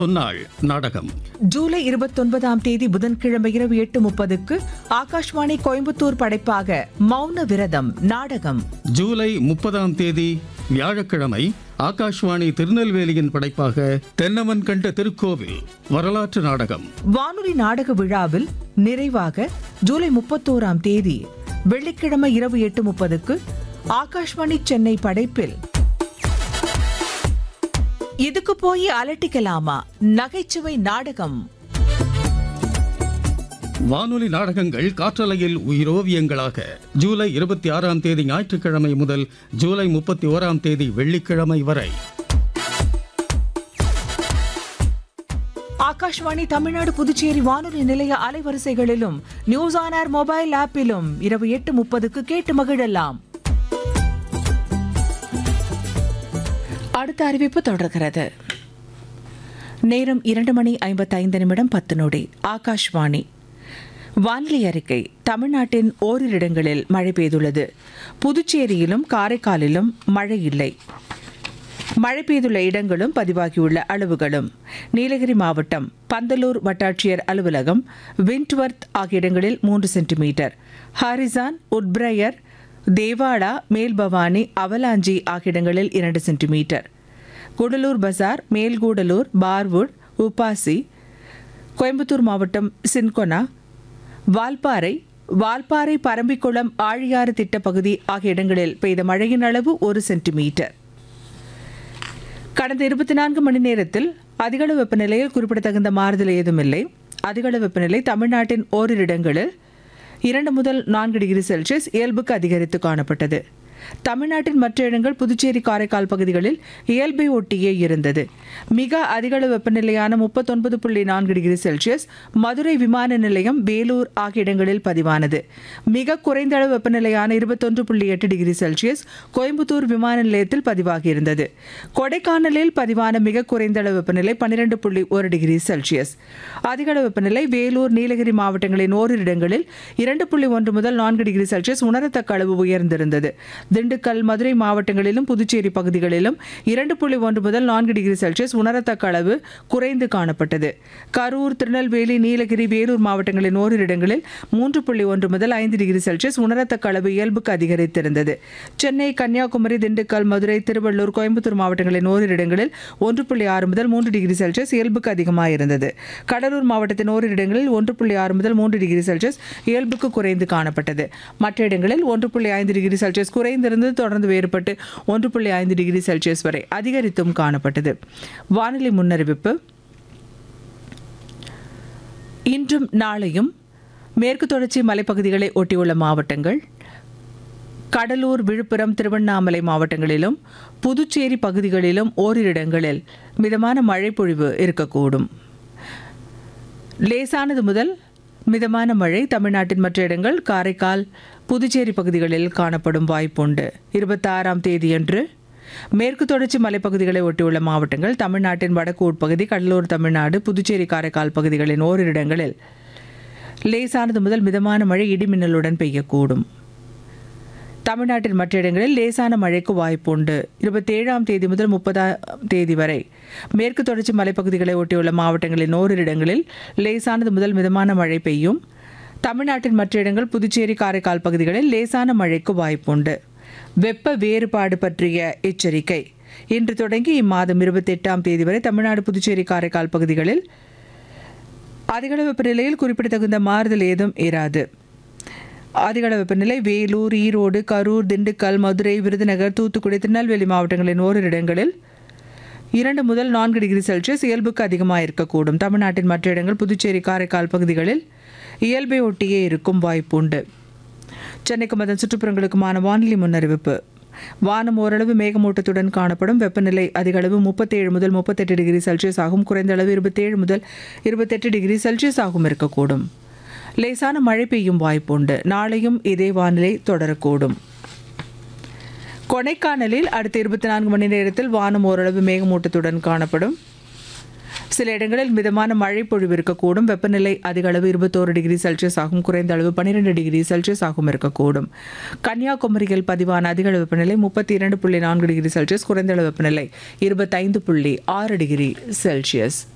சொன்னாள் நாடகம் ஜூலை இருபத்தொன்பதாம் தேதி புதன்கிழமை இரவு எட்டு முப்பதுக்கு ஆகாஷ்வாணி கோயம்புத்தூர் படைப்பாக மௌன விரதம் நாடகம் ஜூலை முப்பதாம் தேதி வியாழக்கிழமை ஆகாஷ்வாணி திருநெல்வேலியின் படைப்பாக தென்னவன் கண்ட திருக்கோவில் வரலாற்று நாடகம் வானொலி நாடக விழாவில் நிறைவாக ஜூலை முப்பத்தோராம் தேதி வெள்ளிக்கிழமை இரவு எட்டு முப்பதுக்கு ஆகாஷ்வாணி சென்னை படைப்பில் இதுக்கு போய் அலட்டிக்கலாமா நகைச்சுவை நாடகம் வானொலி நாடகங்கள் காற்றலையில் உயிரோவியங்களாக ஜூலை இருபத்தி ஆறாம் தேதி ஞாயிற்றுக்கிழமை முதல் ஜூலை முப்பத்தி ஓராம் தேதி வெள்ளிக்கிழமை வரை ஆகாஷ்வாணி தமிழ்நாடு புதுச்சேரி வானொலி நிலைய அலைவரிசைகளிலும் நியூஸ் ஆன் ஏர் மொபைல் ஆப்பிலும் இரவு எட்டு முப்பதுக்கு கேட்டு மகிழலாம் அடுத்த அறிவிப்பு தொடர்கிறது நேரம் இரண்டு மணி ஐம்பத்தைந்து நிமிடம் பத்து நொடி ஆகாஷ்வாணி வானிலை அறிக்கை தமிழ்நாட்டின் ஓரிரு இடங்களில் மழை பெய்துள்ளது புதுச்சேரியிலும் காரைக்காலிலும் மழை இல்லை மழை பெய்துள்ள இடங்களும் பதிவாகியுள்ள அளவுகளும் நீலகிரி மாவட்டம் பந்தலூர் வட்டாட்சியர் அலுவலகம் விண்ட்வர்த் ஆகிய இடங்களில் மூன்று சென்டிமீட்டர் ஹாரிசான் உட்பிரயர் தேவாடா மேல்பவானி அவலாஞ்சி ஆகிய இடங்களில் இரண்டு சென்டிமீட்டர் கூடலூர் பசார் மேல்கூடலூர் பார்வுட் உப்பாசி கோயம்புத்தூர் மாவட்டம் சின்கொனா வால்பாறை வால்பாறை பரம்பிக்குளம் ஆழியாறு திட்டப்பகுதி ஆகிய இடங்களில் பெய்த மழையின் அளவு ஒரு சென்டிமீட்டர் கடந்த இருபத்தி நான்கு மணி நேரத்தில் அதிகளவு வெப்பநிலையில் குறிப்பிடத்தகுந்த மாறுதல் ஏதுமில்லை அதிகளவு வெப்பநிலை தமிழ்நாட்டின் ஓரிரு இடங்களில் இரண்டு முதல் நான்கு டிகிரி செல்சியஸ் இயல்புக்கு அதிகரித்து காணப்பட்டது தமிழ்நாட்டின் மற்ற இடங்கள் புதுச்சேரி காரைக்கால் பகுதிகளில் இயல்பை ஒட்டியே இருந்தது மிக அதிகளவு வெப்பநிலையான முப்பத்தொன்பது புள்ளி நான்கு டிகிரி செல்சியஸ் மதுரை விமான நிலையம் வேலூர் ஆகிய இடங்களில் பதிவானது மிக குறைந்த அளவு வெப்பநிலையான இருபத்தொன்று புள்ளி எட்டு டிகிரி செல்சியஸ் கோயம்புத்தூர் விமான நிலையத்தில் பதிவாகியிருந்தது கொடைக்கானலில் பதிவான மிக குறைந்த அளவு வெப்பநிலை பன்னிரண்டு புள்ளி ஒரு டிகிரி செல்சியஸ் அதிக அளவு வெப்பநிலை வேலூர் நீலகிரி மாவட்டங்களின் ஓரிரு இடங்களில் இரண்டு புள்ளி ஒன்று முதல் நான்கு டிகிரி செல்சியஸ் உணரத்தக்க அளவு உயர்ந்திருந்தது திண்டுக்கல் மதுரை மாவட்டங்களிலும் புதுச்சேரி பகுதிகளிலும் இரண்டு புள்ளி ஒன்று முதல் நான்கு டிகிரி செல்சியஸ் உணரத்தக்க அளவு குறைந்து காணப்பட்டது கரூர் திருநெல்வேலி நீலகிரி வேலூர் மாவட்டங்களின் ஓரிரு இடங்களில் மூன்று புள்ளி ஒன்று முதல் ஐந்து டிகிரி செல்சியஸ் உணரத்தக்க அளவு இயல்புக்கு அதிகரித்திருந்தது சென்னை கன்னியாகுமரி திண்டுக்கல் மதுரை திருவள்ளூர் கோயம்புத்தூர் மாவட்டங்களின் ஓரிரு இடங்களில் ஒன்று புள்ளி ஆறு முதல் மூன்று டிகிரி செல்சியஸ் இயல்புக்கு அதிகமாக இருந்தது கடலூர் மாவட்டத்தின் ஓரிரு இடங்களில் ஒன்று புள்ளி ஆறு முதல் மூன்று டிகிரி செல்சியஸ் இயல்புக்கு குறைந்து காணப்பட்டது மற்ற இடங்களில் ஒன்று புள்ளி ஐந்து டிகிரி செல்சியஸ் குறைந்திருந்து தொடர்ந்து வேறுபட்டு ஒன்று புள்ளி ஐந்து டிகிரி செல்சியஸ் வரை அதிகரித்தும் காணப்பட்டது வானிலை முன்னறிவிப்பு இன்றும் நாளையும் மேற்கு தொடர்ச்சி மலைப்பகுதிகளை ஒட்டியுள்ள மாவட்டங்கள் கடலூர் விழுப்புரம் திருவண்ணாமலை மாவட்டங்களிலும் புதுச்சேரி பகுதிகளிலும் ஓரிரு இடங்களில் மிதமான மழை பொழிவு இருக்கக்கூடும் லேசானது முதல் மிதமான மழை தமிழ்நாட்டின் மற்ற இடங்கள் காரைக்கால் புதுச்சேரி பகுதிகளில் காணப்படும் வாய்ப்புண்டு இருபத்தாறாம் தேதியன்று மேற்கு தொடர்ச்சி மலைப்பகுதிகளை ஒட்டியுள்ள மாவட்டங்கள் தமிழ்நாட்டின் வடக்கு உட்பகுதி கடலூர் தமிழ்நாடு புதுச்சேரி காரைக்கால் பகுதிகளின் ஓரிரு இடங்களில் லேசானது முதல் மிதமான மழை இடிமின்னலுடன் பெய்யக்கூடும் தமிழ்நாட்டின் மற்ற இடங்களில் லேசான மழைக்கு வாய்ப்புண்டு இருபத்தேழாம் தேதி முதல் முப்பதாம் தேதி வரை மேற்கு தொடர்ச்சி மலைப்பகுதிகளை ஒட்டியுள்ள மாவட்டங்களின் ஓரிரு இடங்களில் லேசானது முதல் மிதமான மழை பெய்யும் தமிழ்நாட்டின் மற்ற இடங்கள் புதுச்சேரி காரைக்கால் பகுதிகளில் லேசான மழைக்கு வாய்ப்புண்டு வெப்ப வேறுபாடு பற்றிய எச்சரிக்கை இன்று தொடங்கி இம்மாதம் இருபத்தெட்டாம் தேதி வரை தமிழ்நாடு புதுச்சேரி காரைக்கால் பகுதிகளில் அதிகளவு வெப்பநிலையில் குறிப்பிடத்தகுந்த மாறுதல் ஏதும் இராது அதிகளவு வெப்பநிலை வேலூர் ஈரோடு கரூர் திண்டுக்கல் மதுரை விருதுநகர் தூத்துக்குடி திருநெல்வேலி மாவட்டங்களின் ஓரிரு இடங்களில் இரண்டு முதல் நான்கு டிகிரி செல்சியஸ் இயல்புக்கு அதிகமாக இருக்கக்கூடும் தமிழ்நாட்டின் மற்ற இடங்கள் புதுச்சேரி காரைக்கால் பகுதிகளில் இயல்பை ஒட்டியே இருக்கும் வாய்ப்புண்டு சென்னைக்கும் அதன் சுற்றுப்புறங்களுக்குமான வானிலை முன்னறிவிப்பு வானம் ஓரளவு மேகமூட்டத்துடன் காணப்படும் வெப்பநிலை அதிக அளவு முப்பத்தேழு முதல் முப்பத்தெட்டு டிகிரி செல்சியஸ் ஆகும் குறைந்த அளவு இருபத்தேழு முதல் இருபத்தெட்டு டிகிரி செல்சியஸ் ஆகும் இருக்கக்கூடும் லேசான மழை பெய்யும் வாய்ப்புண்டு நாளையும் இதே வானிலை தொடரக்கூடும் கொடைக்கானலில் அடுத்த இருபத்தி நான்கு மணி நேரத்தில் வானம் ஓரளவு மேகமூட்டத்துடன் காணப்படும் சில இடங்களில் மிதமான மழை பொழிவு இருக்கக்கூடும் வெப்பநிலை அதிக அளவு இருபத்தோரு டிகிரி செல்சியஸ் ஆகும் குறைந்த அளவு பன்னிரெண்டு டிகிரி செல்சியஸ் ஆகும் இருக்கக்கூடும் கன்னியாகுமரியில் பதிவான அதிக அளவு வெப்பநிலை முப்பத்தி இரண்டு புள்ளி நான்கு டிகிரி செல்சியஸ் குறைந்த அளவு வெப்பநிலை இருபத்தைந்து புள்ளி ஆறு டிகிரி செல்சியஸ்